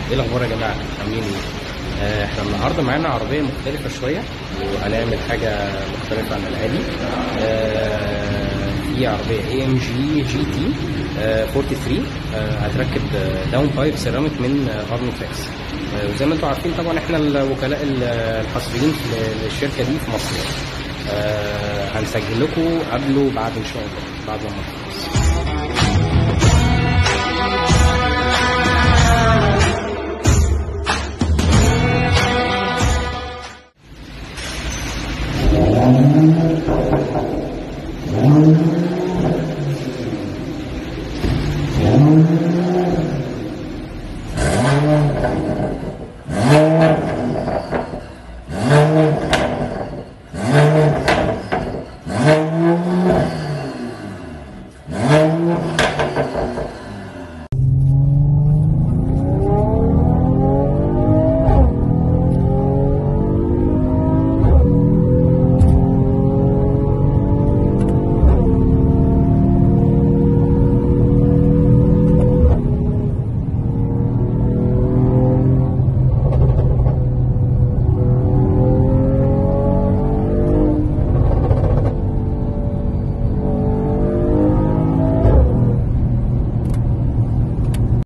ايه الاخبار يا جماعه عاملين ايه آه، احنا النهارده معانا عربيه مختلفه شويه وهنعمل حاجه مختلفه عن العادي آه، في عربيه اي ام جي جي تي 43 آه، هتركب داون بايب سيراميك من ارنو فاكس وزي ما انتم عارفين طبعا احنا الوكلاء ال- الحصريين في- للشركه دي في مصر آه، هنسجل لكم قبل وبعد ان شاء الله بعد ما نخلص.